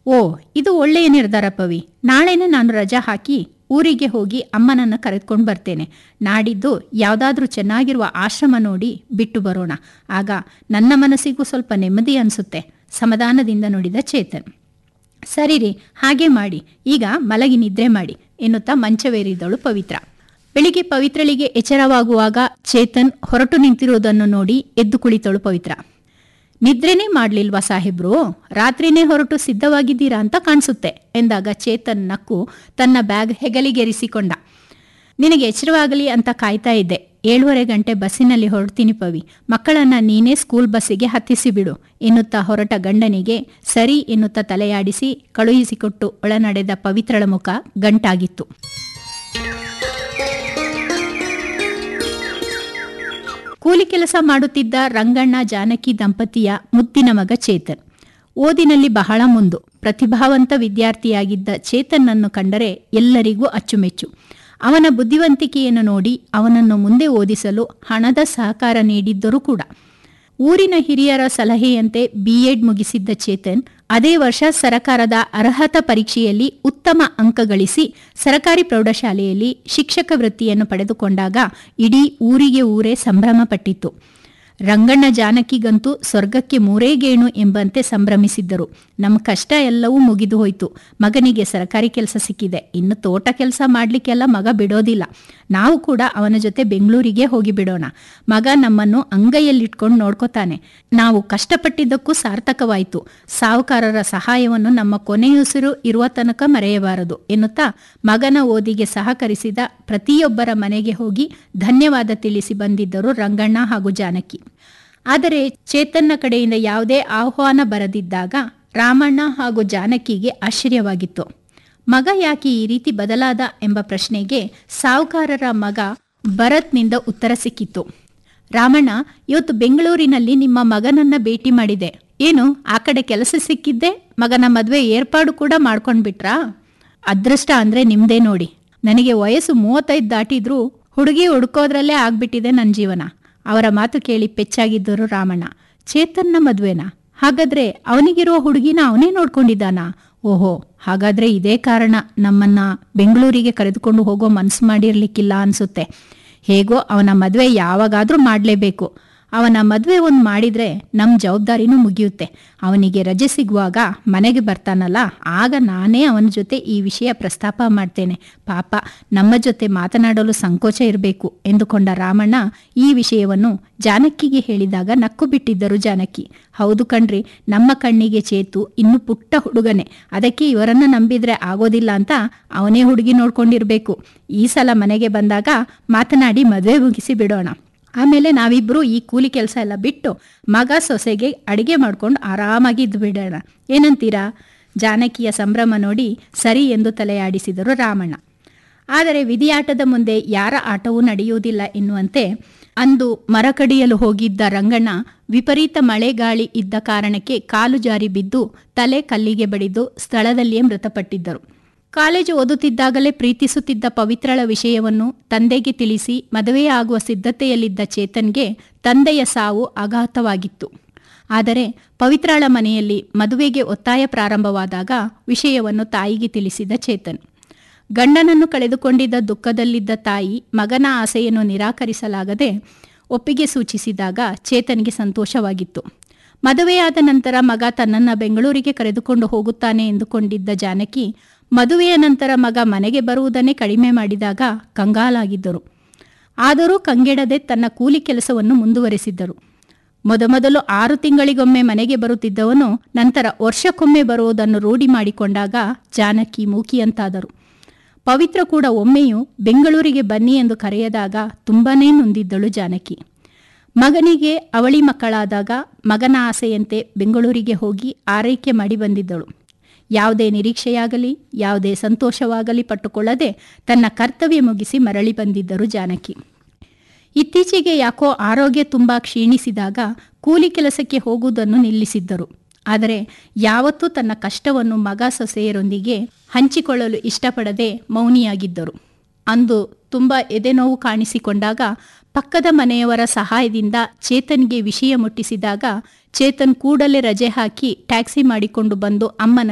ಓ ಇದು ಒಳ್ಳೆಯ ನಿರ್ಧಾರ ಪವಿ ನಾಳೆನೇ ನಾನು ರಜಾ ಹಾಕಿ ಊರಿಗೆ ಹೋಗಿ ಅಮ್ಮನನ್ನು ಕರೆದುಕೊಂಡು ಬರ್ತೇನೆ ನಾಡಿದ್ದು ಯಾವುದಾದ್ರೂ ಚೆನ್ನಾಗಿರುವ ಆಶ್ರಮ ನೋಡಿ ಬಿಟ್ಟು ಬರೋಣ ಆಗ ನನ್ನ ಮನಸ್ಸಿಗೂ ಸ್ವಲ್ಪ ನೆಮ್ಮದಿ ಅನಿಸುತ್ತೆ ಸಮಾಧಾನದಿಂದ ನುಡಿದ ಚೇತನ್ ಸರಿ ರೀ ಹಾಗೆ ಮಾಡಿ ಈಗ ಮಲಗಿ ನಿದ್ರೆ ಮಾಡಿ ಎನ್ನುತ್ತಾ ಮಂಚವೇರಿದಳು ಪವಿತ್ರ ಬೆಳಿಗ್ಗೆ ಪವಿತ್ರಳಿಗೆ ಎಚ್ಚರವಾಗುವಾಗ ಚೇತನ್ ಹೊರಟು ನಿಂತಿರುವುದನ್ನು ನೋಡಿ ಎದ್ದು ಕುಳಿತಳು ಪವಿತ್ರ ನಿದ್ರೆನೇ ಮಾಡ್ಲಿಲ್ವಾ ಸಾಹೇಬ್ರು ರಾತ್ರಿನೇ ಹೊರಟು ಸಿದ್ಧವಾಗಿದ್ದೀರಾ ಅಂತ ಕಾಣಿಸುತ್ತೆ ಎಂದಾಗ ಚೇತನ್ ನಕ್ಕು ತನ್ನ ಬ್ಯಾಗ್ ಹೆಗಲಿಗೆರಿಸಿಕೊಂಡ ನಿನಗೆ ಎಚ್ಚರವಾಗಲಿ ಅಂತ ಕಾಯ್ತಾ ಇದ್ದೆ ಏಳುವರೆ ಗಂಟೆ ಬಸ್ಸಿನಲ್ಲಿ ಹೊರಡ್ತೀನಿ ಪವಿ ಮಕ್ಕಳನ್ನ ನೀನೇ ಸ್ಕೂಲ್ ಬಸ್ಸಿಗೆ ಹತ್ತಿಸಿ ಬಿಡು ಎನ್ನುತ್ತಾ ಹೊರಟ ಗಂಡನಿಗೆ ಸರಿ ಎನ್ನುತ್ತಾ ತಲೆಯಾಡಿಸಿ ಕಳುಹಿಸಿಕೊಟ್ಟು ಒಳನಡೆದ ಪವಿತ್ರಳ ಮುಖ ಗಂಟಾಗಿತ್ತು ಕೂಲಿ ಕೆಲಸ ಮಾಡುತ್ತಿದ್ದ ರಂಗಣ್ಣ ಜಾನಕಿ ದಂಪತಿಯ ಮುದ್ದಿನ ಮಗ ಚೇತನ್ ಓದಿನಲ್ಲಿ ಬಹಳ ಮುಂದು ಪ್ರತಿಭಾವಂತ ವಿದ್ಯಾರ್ಥಿಯಾಗಿದ್ದ ಚೇತನ್ನನ್ನು ಕಂಡರೆ ಎಲ್ಲರಿಗೂ ಅಚ್ಚುಮೆಚ್ಚು ಅವನ ಬುದ್ಧಿವಂತಿಕೆಯನ್ನು ನೋಡಿ ಅವನನ್ನು ಮುಂದೆ ಓದಿಸಲು ಹಣದ ಸಹಕಾರ ನೀಡಿದ್ದರೂ ಕೂಡ ಊರಿನ ಹಿರಿಯರ ಸಲಹೆಯಂತೆ ಬಿಎಡ್ ಮುಗಿಸಿದ್ದ ಚೇತನ್ ಅದೇ ವರ್ಷ ಸರಕಾರದ ಅರ್ಹತಾ ಪರೀಕ್ಷೆಯಲ್ಲಿ ಉತ್ತಮ ಅಂಕ ಗಳಿಸಿ ಸರಕಾರಿ ಪ್ರೌಢಶಾಲೆಯಲ್ಲಿ ಶಿಕ್ಷಕ ವೃತ್ತಿಯನ್ನು ಪಡೆದುಕೊಂಡಾಗ ಇಡೀ ಊರಿಗೆ ಊರೇ ಸಂಭ್ರಮ ಪಟ್ಟಿತ್ತು ರಂಗಣ್ಣ ಜಾನಕಿಗಂತೂ ಸ್ವರ್ಗಕ್ಕೆ ಮೂರೇ ಗೇಣು ಎಂಬಂತೆ ಸಂಭ್ರಮಿಸಿದ್ದರು ನಮ್ಮ ಕಷ್ಟ ಎಲ್ಲವೂ ಮುಗಿದು ಹೋಯಿತು ಮಗನಿಗೆ ಸರಕಾರಿ ಕೆಲಸ ಸಿಕ್ಕಿದೆ ಇನ್ನು ತೋಟ ಕೆಲಸ ಮಾಡಲಿಕ್ಕೆಲ್ಲ ಮಗ ಬಿಡೋದಿಲ್ಲ ನಾವು ಕೂಡ ಅವನ ಜೊತೆ ಬೆಂಗಳೂರಿಗೆ ಹೋಗಿ ಬಿಡೋಣ ಮಗ ನಮ್ಮನ್ನು ಅಂಗೈಯಲ್ಲಿಟ್ಕೊಂಡು ನೋಡ್ಕೋತಾನೆ ನಾವು ಕಷ್ಟಪಟ್ಟಿದ್ದಕ್ಕೂ ಸಾರ್ಥಕವಾಯಿತು ಸಾಹುಕಾರರ ಸಹಾಯವನ್ನು ನಮ್ಮ ಕೊನೆಯುಸಿರು ಇರುವ ತನಕ ಮರೆಯಬಾರದು ಎನ್ನುತ್ತಾ ಮಗನ ಓದಿಗೆ ಸಹಕರಿಸಿದ ಪ್ರತಿಯೊಬ್ಬರ ಮನೆಗೆ ಹೋಗಿ ಧನ್ಯವಾದ ತಿಳಿಸಿ ಬಂದಿದ್ದರು ರಂಗಣ್ಣ ಹಾಗೂ ಜಾನಕಿ ಆದರೆ ಚೇತನ್ನ ಕಡೆಯಿಂದ ಯಾವುದೇ ಆಹ್ವಾನ ಬರದಿದ್ದಾಗ ರಾಮಣ್ಣ ಹಾಗೂ ಜಾನಕಿಗೆ ಆಶ್ಚರ್ಯವಾಗಿತ್ತು ಮಗ ಯಾಕೆ ಈ ರೀತಿ ಬದಲಾದ ಎಂಬ ಪ್ರಶ್ನೆಗೆ ಸಾಹುಕಾರರ ಮಗ ಭರತ್ನಿಂದ ಉತ್ತರ ಸಿಕ್ಕಿತ್ತು ರಾಮಣ್ಣ ಇವತ್ತು ಬೆಂಗಳೂರಿನಲ್ಲಿ ನಿಮ್ಮ ಮಗನನ್ನ ಭೇಟಿ ಮಾಡಿದೆ ಏನು ಆ ಕಡೆ ಕೆಲಸ ಸಿಕ್ಕಿದ್ದೆ ಮಗನ ಮದುವೆ ಏರ್ಪಾಡು ಕೂಡ ಮಾಡ್ಕೊಂಡ್ಬಿಟ್ರಾ ಅದೃಷ್ಟ ಅಂದ್ರೆ ನಿಮ್ದೇ ನೋಡಿ ನನಗೆ ವಯಸ್ಸು ಮೂವತ್ತೈದು ದಾಟಿದ್ರೂ ಹುಡುಗಿ ಹುಡುಕೋದ್ರಲ್ಲೇ ಆಗ್ಬಿಟ್ಟಿದೆ ನನ್ನ ಜೀವನ ಅವರ ಮಾತು ಕೇಳಿ ಪೆಚ್ಚಾಗಿದ್ದರು ರಾಮಣ್ಣ ಚೇತನ್ನ ಮದುವೆನಾ ಹಾಗಾದ್ರೆ ಅವನಿಗಿರುವ ಹುಡುಗಿನ ಅವನೇ ನೋಡ್ಕೊಂಡಿದ್ದಾನಾ ಓಹೋ ಹಾಗಾದ್ರೆ ಇದೇ ಕಾರಣ ನಮ್ಮನ್ನ ಬೆಂಗಳೂರಿಗೆ ಕರೆದುಕೊಂಡು ಹೋಗೋ ಮನಸ್ಸು ಮಾಡಿರ್ಲಿಕ್ಕಿಲ್ಲ ಅನ್ಸುತ್ತೆ ಹೇಗೋ ಅವನ ಮದುವೆ ಯಾವಾಗಾದ್ರೂ ಮಾಡಲೇಬೇಕು ಅವನ ಮದುವೆ ಒಂದು ಮಾಡಿದ್ರೆ ನಮ್ಮ ಜವಾಬ್ದಾರಿನೂ ಮುಗಿಯುತ್ತೆ ಅವನಿಗೆ ರಜೆ ಸಿಗುವಾಗ ಮನೆಗೆ ಬರ್ತಾನಲ್ಲ ಆಗ ನಾನೇ ಅವನ ಜೊತೆ ಈ ವಿಷಯ ಪ್ರಸ್ತಾಪ ಮಾಡ್ತೇನೆ ಪಾಪ ನಮ್ಮ ಜೊತೆ ಮಾತನಾಡಲು ಸಂಕೋಚ ಇರಬೇಕು ಎಂದುಕೊಂಡ ರಾಮಣ್ಣ ಈ ವಿಷಯವನ್ನು ಜಾನಕಿಗೆ ಹೇಳಿದಾಗ ನಕ್ಕು ಬಿಟ್ಟಿದ್ದರು ಜಾನಕಿ ಹೌದು ಕಣ್ರಿ ನಮ್ಮ ಕಣ್ಣಿಗೆ ಚೇತು ಇನ್ನು ಪುಟ್ಟ ಹುಡುಗನೆ ಅದಕ್ಕೆ ಇವರನ್ನ ನಂಬಿದ್ರೆ ಆಗೋದಿಲ್ಲ ಅಂತ ಅವನೇ ಹುಡುಗಿ ನೋಡ್ಕೊಂಡಿರ್ಬೇಕು ಈ ಸಲ ಮನೆಗೆ ಬಂದಾಗ ಮಾತನಾಡಿ ಮದುವೆ ಮುಗಿಸಿ ಬಿಡೋಣ ಆಮೇಲೆ ನಾವಿಬ್ರು ಈ ಕೂಲಿ ಕೆಲಸ ಎಲ್ಲ ಬಿಟ್ಟು ಮಗ ಸೊಸೆಗೆ ಅಡಿಗೆ ಮಾಡ್ಕೊಂಡು ಆರಾಮಾಗಿ ಇದ್ದು ಬಿಡೋಣ ಏನಂತೀರಾ ಜಾನಕಿಯ ಸಂಭ್ರಮ ನೋಡಿ ಸರಿ ಎಂದು ತಲೆಯಾಡಿಸಿದರು ರಾಮಣ್ಣ ಆದರೆ ವಿಧಿಯಾಟದ ಮುಂದೆ ಯಾರ ಆಟವೂ ನಡೆಯುವುದಿಲ್ಲ ಎನ್ನುವಂತೆ ಅಂದು ಮರ ಕಡಿಯಲು ಹೋಗಿದ್ದ ರಂಗಣ್ಣ ವಿಪರೀತ ಮಳೆ ಗಾಳಿ ಇದ್ದ ಕಾರಣಕ್ಕೆ ಕಾಲು ಜಾರಿ ಬಿದ್ದು ತಲೆ ಕಲ್ಲಿಗೆ ಬಡಿದು ಸ್ಥಳದಲ್ಲಿಯೇ ಮೃತಪಟ್ಟಿದ್ದರು ಕಾಲೇಜು ಓದುತ್ತಿದ್ದಾಗಲೇ ಪ್ರೀತಿಸುತ್ತಿದ್ದ ಪವಿತ್ರಳ ವಿಷಯವನ್ನು ತಂದೆಗೆ ತಿಳಿಸಿ ಮದುವೆಯಾಗುವ ಸಿದ್ಧತೆಯಲ್ಲಿದ್ದ ಚೇತನ್ಗೆ ತಂದೆಯ ಸಾವು ಆಘಾತವಾಗಿತ್ತು ಆದರೆ ಪವಿತ್ರಳ ಮನೆಯಲ್ಲಿ ಮದುವೆಗೆ ಒತ್ತಾಯ ಪ್ರಾರಂಭವಾದಾಗ ವಿಷಯವನ್ನು ತಾಯಿಗೆ ತಿಳಿಸಿದ ಚೇತನ್ ಗಂಡನನ್ನು ಕಳೆದುಕೊಂಡಿದ್ದ ದುಃಖದಲ್ಲಿದ್ದ ತಾಯಿ ಮಗನ ಆಸೆಯನ್ನು ನಿರಾಕರಿಸಲಾಗದೆ ಒಪ್ಪಿಗೆ ಸೂಚಿಸಿದಾಗ ಚೇತನ್ಗೆ ಸಂತೋಷವಾಗಿತ್ತು ಮದುವೆಯಾದ ನಂತರ ಮಗ ತನ್ನನ್ನು ಬೆಂಗಳೂರಿಗೆ ಕರೆದುಕೊಂಡು ಹೋಗುತ್ತಾನೆ ಎಂದುಕೊಂಡಿದ್ದ ಜಾನಕಿ ಮದುವೆಯ ನಂತರ ಮಗ ಮನೆಗೆ ಬರುವುದನ್ನೇ ಕಡಿಮೆ ಮಾಡಿದಾಗ ಕಂಗಾಲಾಗಿದ್ದರು ಆದರೂ ಕಂಗೆಡದೆ ತನ್ನ ಕೂಲಿ ಕೆಲಸವನ್ನು ಮುಂದುವರೆಸಿದ್ದರು ಮೊದಮೊದಲು ಆರು ತಿಂಗಳಿಗೊಮ್ಮೆ ಮನೆಗೆ ಬರುತ್ತಿದ್ದವನು ನಂತರ ವರ್ಷಕ್ಕೊಮ್ಮೆ ಬರುವುದನ್ನು ರೂಢಿ ಮಾಡಿಕೊಂಡಾಗ ಜಾನಕಿ ಮೂಕಿಯಂತಾದರು ಪವಿತ್ರ ಕೂಡ ಒಮ್ಮೆಯೂ ಬೆಂಗಳೂರಿಗೆ ಬನ್ನಿ ಎಂದು ಕರೆಯದಾಗ ತುಂಬನೇ ನೊಂದಿದ್ದಳು ಜಾನಕಿ ಮಗನಿಗೆ ಅವಳಿ ಮಕ್ಕಳಾದಾಗ ಮಗನ ಆಸೆಯಂತೆ ಬೆಂಗಳೂರಿಗೆ ಹೋಗಿ ಆರೈಕೆ ಮಾಡಿ ಬಂದಿದ್ದಳು ಯಾವುದೇ ನಿರೀಕ್ಷೆಯಾಗಲಿ ಯಾವುದೇ ಸಂತೋಷವಾಗಲಿ ಪಟ್ಟುಕೊಳ್ಳದೆ ತನ್ನ ಕರ್ತವ್ಯ ಮುಗಿಸಿ ಮರಳಿ ಬಂದಿದ್ದರು ಜಾನಕಿ ಇತ್ತೀಚೆಗೆ ಯಾಕೋ ಆರೋಗ್ಯ ತುಂಬ ಕ್ಷೀಣಿಸಿದಾಗ ಕೂಲಿ ಕೆಲಸಕ್ಕೆ ಹೋಗುವುದನ್ನು ನಿಲ್ಲಿಸಿದ್ದರು ಆದರೆ ಯಾವತ್ತೂ ತನ್ನ ಕಷ್ಟವನ್ನು ಮಗ ಸೊಸೆಯರೊಂದಿಗೆ ಹಂಚಿಕೊಳ್ಳಲು ಇಷ್ಟಪಡದೆ ಮೌನಿಯಾಗಿದ್ದರು ಅಂದು ತುಂಬ ಎದೆನೋವು ಕಾಣಿಸಿಕೊಂಡಾಗ ಪಕ್ಕದ ಮನೆಯವರ ಸಹಾಯದಿಂದ ಚೇತನ್ಗೆ ವಿಷಯ ಮುಟ್ಟಿಸಿದಾಗ ಚೇತನ್ ಕೂಡಲೇ ರಜೆ ಹಾಕಿ ಟ್ಯಾಕ್ಸಿ ಮಾಡಿಕೊಂಡು ಬಂದು ಅಮ್ಮನ